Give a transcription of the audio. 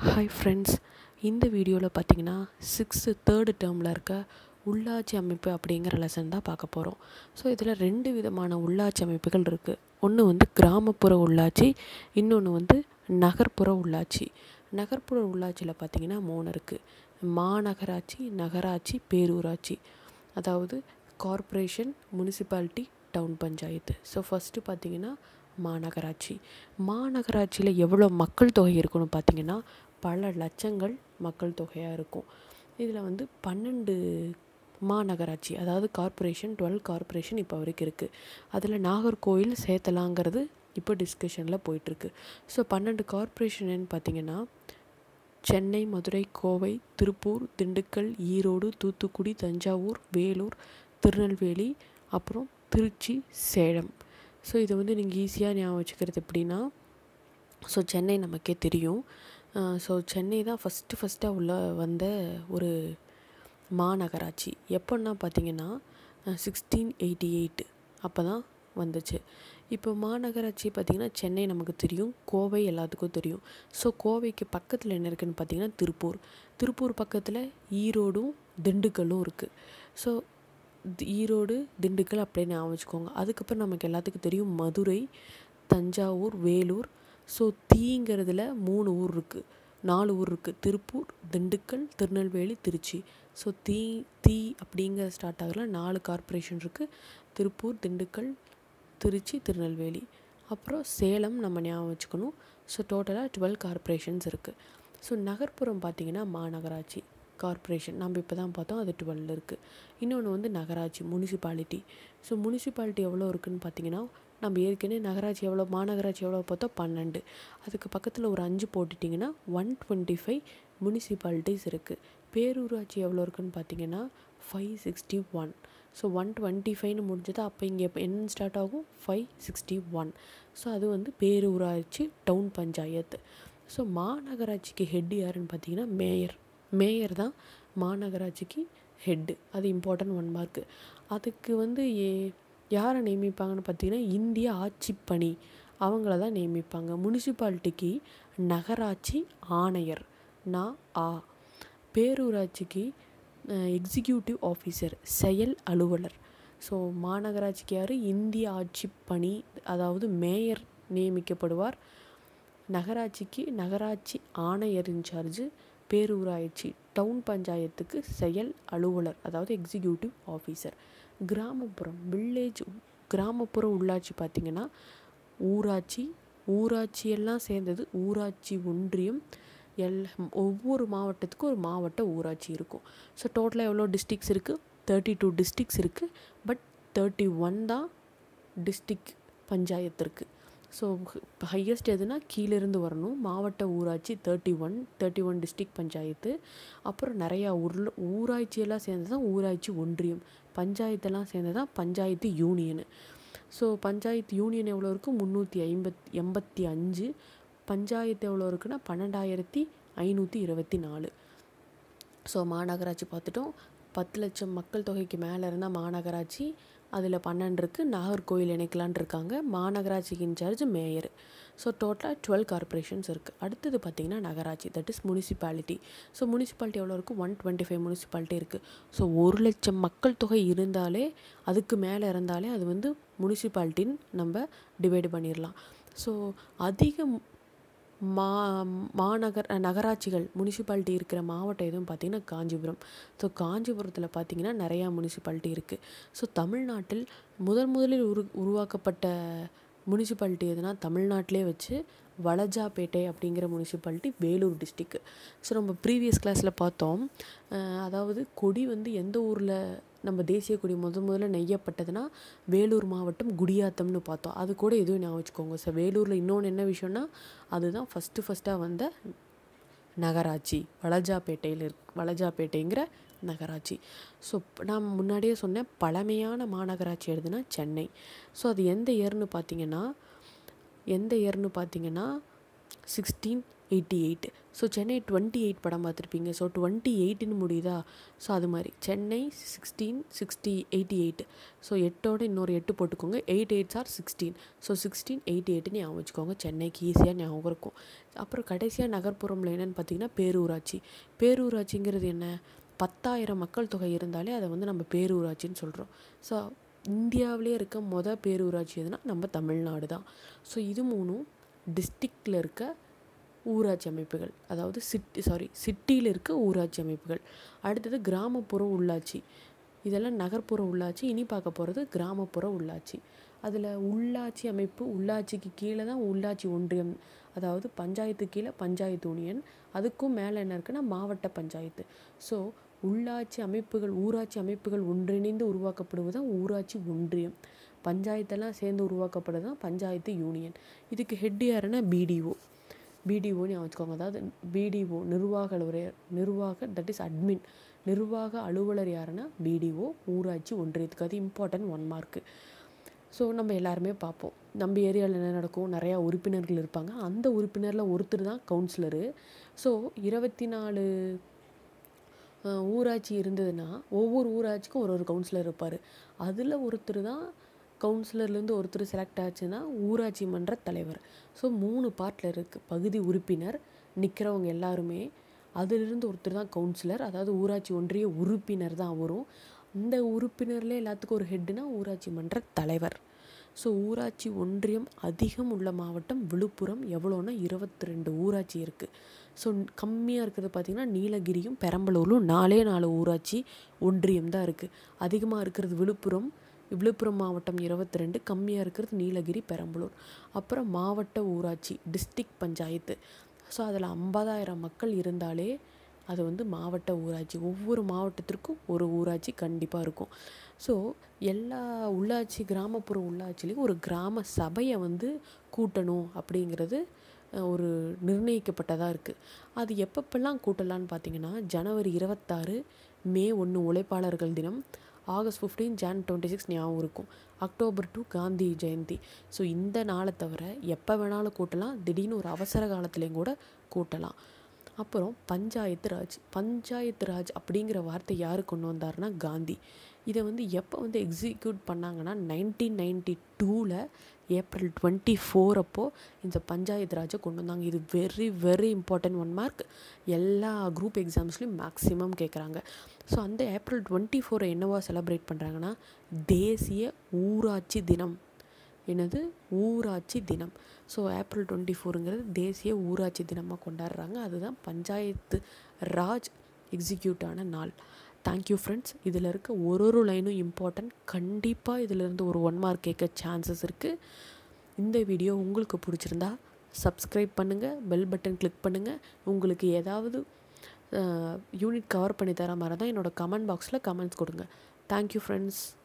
hi friends இந்த வீடியோவில் பார்த்தீங்கன்னா சிக்ஸ்த்து தேர்டு டேர்மில் இருக்க உள்ளாட்சி அமைப்பு அப்படிங்கிற லெசன் தான் பார்க்க போகிறோம் ஸோ இதில் ரெண்டு விதமான உள்ளாட்சி அமைப்புகள் இருக்குது ஒன்று வந்து கிராமப்புற உள்ளாட்சி இன்னொன்று வந்து நகர்ப்புற உள்ளாட்சி நகர்ப்புற உள்ளாட்சியில் பார்த்தீங்கன்னா மூணு இருக்குது மாநகராட்சி நகராட்சி பேரூராட்சி அதாவது corporation municipality town panchayat so first பார்த்தீங்கன்னா மாநகராட்சி மாநகராட்சியில் எவ்வளோ மக்கள் தொகை இருக்குன்னு பார்த்தீங்கன்னா பல லட்சங்கள் மக்கள் தொகையாக இருக்கும் இதில் வந்து பன்னெண்டு மாநகராட்சி அதாவது கார்ப்பரேஷன் டுவெல் கார்ப்பரேஷன் இப்போ வரைக்கும் இருக்குது அதில் நாகர்கோவில் சேர்த்தலாங்கிறது இப்போ டிஸ்கஷனில் போயிட்டுருக்கு ஸோ பன்னெண்டு கார்ப்பரேஷன் பார்த்தீங்கன்னா சென்னை மதுரை கோவை திருப்பூர் திண்டுக்கல் ஈரோடு தூத்துக்குடி தஞ்சாவூர் வேலூர் திருநெல்வேலி அப்புறம் திருச்சி சேலம் ஸோ இதை வந்து நீங்கள் ஈஸியாக ஞாபகம் வச்சுக்கிறது எப்படின்னா ஸோ சென்னை நமக்கே தெரியும் ஸோ சென்னை தான் ஃபஸ்ட்டு ஃபஸ்ட்டாக உள்ள வந்த ஒரு மாநகராட்சி எப்போன்னா பார்த்தீங்கன்னா சிக்ஸ்டீன் எயிட்டி எயிட் அப்போ தான் வந்துச்சு இப்போ மாநகராட்சி பார்த்திங்கன்னா சென்னை நமக்கு தெரியும் கோவை எல்லாத்துக்கும் தெரியும் ஸோ கோவைக்கு பக்கத்தில் என்ன இருக்குதுன்னு பார்த்தீங்கன்னா திருப்பூர் திருப்பூர் பக்கத்தில் ஈரோடும் திண்டுக்கல்லும் இருக்குது ஸோ ஈரோடு திண்டுக்கல் அப்படியே ஞாபகம் வச்சுக்கோங்க அதுக்கப்புறம் நமக்கு எல்லாத்துக்கும் தெரியும் மதுரை தஞ்சாவூர் வேலூர் ஸோ தீங்கிறதுல மூணு ஊர் இருக்குது நாலு ஊர் இருக்குது Tiruppur Dindigul Tirunelveli Tiruchi so T T அப்படிங்கிற ஸ்டார்ட் ஆகல நாலு கார்ப்பரேஷன் இருக்குது திருப்பூர் திண்டுக்கல் திருச்சி திருநெல்வேலி அப்புறம் சேலம் நம்ம ஞாபகம் வச்சுக்கணும் ஸோ டோட்டலாக டுவெல் கார்ப்பரேஷன்ஸ் இருக்குது ஸோ நகர்ப்புறம் பார்த்திங்கன்னா மாநகராட்சி கார்ப்பரேஷன் நம்ம இப்போ தான் பார்த்தோம் அது டுவெல் இருக்குது இன்னொன்று வந்து நகராட்சி முனிசிபாலிட்டி ஸோ முனிசிபாலிட்டி எவ்வளோ இருக்குதுன்னு பார்த்தீங்கன்னா நம்ம ஏற்கனவே நகராட்சி எவ்வளோ மாநகராட்சி எவ்வளோ பார்த்தோம் பன்னெண்டு அதுக்கு பக்கத்தில் ஒரு அஞ்சு போட்டுட்டிங்கன்னா ஒன் டுவெண்ட்டி ஃபைவ் முனிசிபாலிட்டிஸ் இருக்குது பேரூராட்சி எவ்வளோ இருக்குதுன்னு பார்த்தீங்கன்னா five sixty one so one twenty ஃபைவ்னு முடிஞ்சது அப்போ இங்கே என்ன ஸ்டார்ட் ஆகும் ஃபைவ் சிக்ஸ்டி ஒன் ஸோ அது வந்து பேரூராட்சி டவுன் பஞ்சாயத்து ஸோ மாநகராட்சிக்கு ஹெட் யாருன்னு பார்த்தீங்கன்னா மேயர் மேயர் தான் மாநகராட்சிக்கு ஹெட்டு அது இம்பார்ட்டன்ட் ஒன் மார்க்கு அதுக்கு வந்து ஏ யாரை நியமிப்பாங்கன்னு பார்த்தீங்கன்னா இந்திய ஆட்சிப்பணி அவங்கள தான் நியமிப்பாங்க முனிசிபாலிட்டிக்கு நகராட்சி ஆணையர் நா ஆ பேரூராட்சிக்கு எக்ஸிக்யூட்டிவ் ஆஃபீஸர் செயல் அலுவலர் ஸோ மாநகராட்சிக்கு யார் இந்திய ஆட்சிப்பணி அதாவது மேயர் நியமிக்கப்படுவார் நகராட்சிக்கு நகராட்சி ஆணையர் இன்சார்ஜு பேரூராட்சி டவுன் பஞ்சாயத்துக்கு செயல் அலுவலர் அதாவது எக்ஸிக்யூட்டிவ் ஆஃபீஸர் கிராமப்புறம் வில்லேஜ் கிராமப்புற உள்ளாட்சி பார்த்திங்கன்னா ஊராட்சி ஊராட்சி எல்லாம் சேர்ந்தது ஊராட்சி ஒன்றியம் எல் ஒவ்வொரு மாவட்டத்துக்கும் ஒரு மாவட்ட ஊராட்சி இருக்கும் ஸோ டோட்டலாக எவ்வளோ டிஸ்ட்ரிக்ஸ் இருக்குது தேர்ட்டி டூ டிஸ்ட்ரிக்ஸ் இருக்குது பட் தேர்ட்டி ஒன் தான் டிஸ்ட்ரிக் பஞ்சாயத்து இருக்குது ஸோ ஹையஸ்ட் எதுனா கீழேருந்து வரணும் மாவட்ட ஊராட்சி thirty one thirty one district panchayat அப்புறம் நிறையா ஊர் ஊராட்சியெல்லாம் சேர்ந்து தான் ஊராட்சி ஒன்றியம் பஞ்சாயத்தெல்லாம் சேர்ந்து தான் panchayat union so panchayat union எவ்வளோ இருக்குது முந்நூற்றி ஐம்பத் எண்பத்தி அஞ்சு பஞ்சாயத்து எவ்வளோ இருக்குன்னா பன்னெண்டாயிரத்தி ஐநூற்றி இருபத்தி நாலு ஸோ மாநகராட்சி பார்த்துட்டோம் பத்து லட்சம் மக்கள் தொகைக்கு மேலே இருந்தால் மாநகராட்சி அதில் பன்னெண்டு இருக்குது நாகர்கோவில் இணைக்கலான் இருக்காங்க மாநகராட்சிக்கு இன்சார்ஜ் மேயர் ஸோ டோட்டலாக டுவெல் கார்பரேஷன்ஸ் இருக்குது அடுத்தது பார்த்திங்கன்னா நகராட்சி that is municipality so municipality எவ்வளோ இருக்குது ஒன் டுவெண்ட்டி ஃபைவ் முனிசிபாலிட்டி இருக்குது ஸோ ஒரு லட்சம் மக்கள் தொகை இருந்தாலே அதுக்கு மேலே இருந்தாலே அது வந்து முனிசிபாலிட்டின்னு நம்ம டிவைடு பண்ணிடலாம் ஸோ அதிக மா மாநகர் நகராட்சிகள் முனிசிபாலிட்டி இருக்கிற மாவட்டம் எதுவும் பார்த்திங்கன்னா காஞ்சிபுரம் ஸோ காஞ்சிபுரத்தில் பார்த்திங்கன்னா நிறையா முனிசிபாலிட்டி இருக்குது ஸோ தமிழ்நாட்டில் முதன் முதலில் உரு உருவாக்கப்பட்ட முனிசிபாலிட்டி எதுனா தமிழ்நாட்டிலே வச்சு வளஜாப்பேட்டை அப்படிங்கிற முனிசிபாலிட்டி வேலூர் டிஸ்ட்ரிக்கு ஸோ நம்ம ப்ரீவியஸ் கிளாஸில் பார்த்தோம் அதாவது கொடி வந்து எந்த ஊரில் நம்ம தேசிய கொடி முத முதல்ல நெய்யப்பட்டதுன்னா வேலூர் மாவட்டம் குடியாத்தம்னு பார்த்தோம் அது கூட எதுவும் ஞாபகம் வச்சுக்கோங்க ஸோ வேலூரில் இன்னொன்று என்ன விஷயம்னா அதுதான் ஃபஸ்ட்டு ஃபஸ்ட்டாக வந்த நகராட்சி வளஜாப்பேட்டையில் இருக் வளஜாப்பேட்டைங்கிற நகராட்சி ஸோ நான் முன்னாடியே சொன்னேன் பழமையான மாநகராட்சி எழுதுனா சென்னை ஸோ அது எந்த இயர்னு பார்த்தீங்கன்னா எந்த இயர்னு பார்த்தீங்கன்னா sixteen eighty eight so Chennai twenty eight படம் பார்த்துருப்பீங்க ஸோ டுவெண்ட்டி எயிட்டுன்னு முடியுதா ஸோ அது மாதிரி Chennai sixteen sixty eighty eight so எட்டோட இன்னொரு எட்டு போட்டுக்கோங்க eight eights are sixteen so sixteen eighty eight ஞாபகம் வச்சுக்கோங்க சென்னைக்கு ஈஸியாக ஞாபகம் இருக்கும் அப்புறம் கடைசியாக நகர்ப்புறம்ல என்னென்னு பார்த்தீங்கன்னா பேரூராட்சி பேரூராட்சிங்கிறது என்ன பத்தாயிரம் மக்கள் தொகை இருந்தாலே அதை வந்து நம்ம பேரூராட்சின்னு சொல்கிறோம் ஸோ இந்தியாவிலே இருக்க மொதல் பேரூராட்சி எதுனா நம்ம தமிழ்நாடு தான் ஸோ இது மூணும் டிஸ்ட்ரிக்டில் இருக்க ஊராட்சி அமைப்புகள் அதாவது சிட்டி சாரி சிட்டியில் இருக்க ஊராட்சி அமைப்புகள் அடுத்தது கிராமப்புற உள்ளாட்சி இதெல்லாம் நகர்ப்புற உள்ளாட்சி இனி பார்க்க போகிறது கிராமப்புற உள்ளாட்சி அதில் உள்ளாட்சி அமைப்பு உள்ளாட்சிக்கு கீழே தான் உள்ளாட்சி ஒன்றியம் அதாவது பஞ்சாயத்து கீழே பஞ்சாயத்து யூனியன் அதுக்கும் மேலே என்ன இருக்குன்னா மாவட்ட பஞ்சாயத்து ஸோ உள்ளாட்சி அமைப்புகள் ஊராட்சி அமைப்புகள் ஒன்றிணைந்து உருவாக்கப்படுவது தான் ஊராட்சி ஒன்றியம் பஞ்சாயத்தெல்லாம் சேர்ந்து உருவாக்கப்படுறது தான் பஞ்சாயத்து யூனியன் இதுக்கு ஹெட் யாருன்னா பிடிஓ பிடிஓன்னு வச்சுக்கோங்க அதாவது பிடிஓ நிர்வாக அலுவலர் நிர்வாக தட் இஸ் அட்மின் நிர்வாக அலுவலர் யாருன்னா பிடிஓ ஊராட்சி ஒன்றியத்துக்கு அது இம்பார்ட்டன்ட் ஒன் மார்க்கு ஸோ நம்ம எல்லாருமே பார்ப்போம் நம்ம ஏரியாவில் என்ன நடக்கும் நிறையா உறுப்பினர்கள் இருப்பாங்க அந்த உறுப்பினரில் ஒருத்தர் தான் கவுன்சிலரு ஸோ இருபத்தி நாலு ஊராட்சி இருந்ததுன்னா ஒவ்வொரு ஊராட்சிக்கும் ஒரு ஒரு கவுன்சிலர் இருப்பார் அதில் ஒருத்தர் தான் கவுன்சிலர்லேருந்து ஒருத்தர் செலக்ட் ஆச்சுன்னா ஊராட்சி மன்ற தலைவர் ஸோ மூணு பார்ட்டில் இருக்குது பகுதி உறுப்பினர் நிற்கிறவங்க எல்லாருமே அதிலிருந்து ஒருத்தர் தான் கவுன்சிலர் அதாவது ஊராட்சி ஒன்றிய உறுப்பினர் தான் வரும் இந்த உறுப்பினர்லேயே எல்லாத்துக்கும் ஒரு ஹெட்டுனா ஊராட்சி மன்ற தலைவர் ஸோ ஊராட்சி ஒன்றியம் அதிகம் உள்ள மாவட்டம் விழுப்புரம் எவ்வளோன்னா இருபத்தி ரெண்டு ஊராட்சி இருக்குது ஸோ கம்மியாக இருக்கிறது பார்த்திங்கன்னா நீலகிரியும் பெரம்பலூரும் நாலே நாலு ஊராட்சி ஒன்றியம் தான் இருக்குது அதிகமாக இருக்கிறது விழுப்புரம் விழுப்புரம் மாவட்டம் இருபத்தி ரெண்டு கம்மியாக இருக்கிறது நீலகிரி பெரம்பலூர் அப்புறம் மாவட்ட ஊராட்சி டிஸ்ட்ரிக் பஞ்சாயத்து ஸோ அதில் ஐம்பதாயிரம் மக்கள் இருந்தாலே அது வந்து மாவட்ட ஊராட்சி ஒவ்வொரு மாவட்டத்திற்கும் ஒரு ஊராட்சி கண்டிப்பாக இருக்கும் ஸோ எல்லா உள்ளாட்சி கிராமப்புற உள்ளாட்சிலையும் ஒரு கிராம சபையை வந்து கூட்டணும் அப்படிங்கிறது ஒரு நிர்ணயிக்கப்பட்டதாக இருக்குது அது எப்பப்பெல்லாம் கூட்டலான்னு பார்த்தீங்கன்னா ஜனவரி இருபத்தாறு மே ஒன்று உழைப்பாளர்கள் தினம் August fifteen Jan twenty six ஞாபகம் இருக்கும் October two Gandhi Jayanti so இந்த நாளை தவிர எப்போ வேணாலும் கூட்டலாம் திடீர்னு ஒரு அவசர காலத்துலேயும் கூட கூட்டலாம் அப்புறம் பஞ்சாயத்து ராஜ் பஞ்சாயத்து ராஜ் அப்படிங்கிற வார்த்தை யார் கொண்டு வந்தாருன்னா காந்தி இதை வந்து எப்போ வந்து எக்ஸிக்யூட் பண்ணாங்கன்னா நைன்டீன் நைன்டி டூவில் ஏப்ரல் டுவெண்ட்டி ஃபோர் அப்போது இந்த பஞ்சாயத்து ராஜை கொண்டு வந்தாங்க இது very very important one mark எல்லா குரூப் எக்ஸாம்ஸ்லையும் மேக்ஸிமம் கேட்குறாங்க ஸோ அந்த ஏப்ரல் டுவெண்ட்டி ஃபோரை என்னவா செலிப்ரேட் பண்ணுறாங்கன்னா தேசிய ஊராட்சி தினம் என்னது ஊராட்சி தினம் ஸோ ஏப்ரல் டுவெண்ட்டி ஃபோருங்கிறது தேசிய ஊராட்சி தினமாக கொண்டாடுறாங்க அதுதான் பஞ்சாயத்து ராஜ் எக்ஸிக்யூட் ஆன நாள் தேங்க்யூ ஃப்ரெண்ட்ஸ் இதில் இருக்க ஒரு ஒரு லைனும் இம்பார்ட்டன்ட் கண்டிப்பாக இதிலேருந்து ஒரு ஒன் மார்க் கேட்க சான்சஸ் இருக்குது இந்த வீடியோ உங்களுக்கு பிடிச்சிருந்தா சப்ஸ்கிரைப் பண்ணுங்கள் பெல் பட்டன் கிளிக் பண்ணுங்கள் உங்களுக்கு ஏதாவது யூனிட் கவர் பண்ணி தர மாதிரி தான் என்னோடய கமெண்ட் பாக்ஸில் கமெண்ட்ஸ் கொடுங்க தேங்க்யூ ஃப்ரெண்ட்ஸ்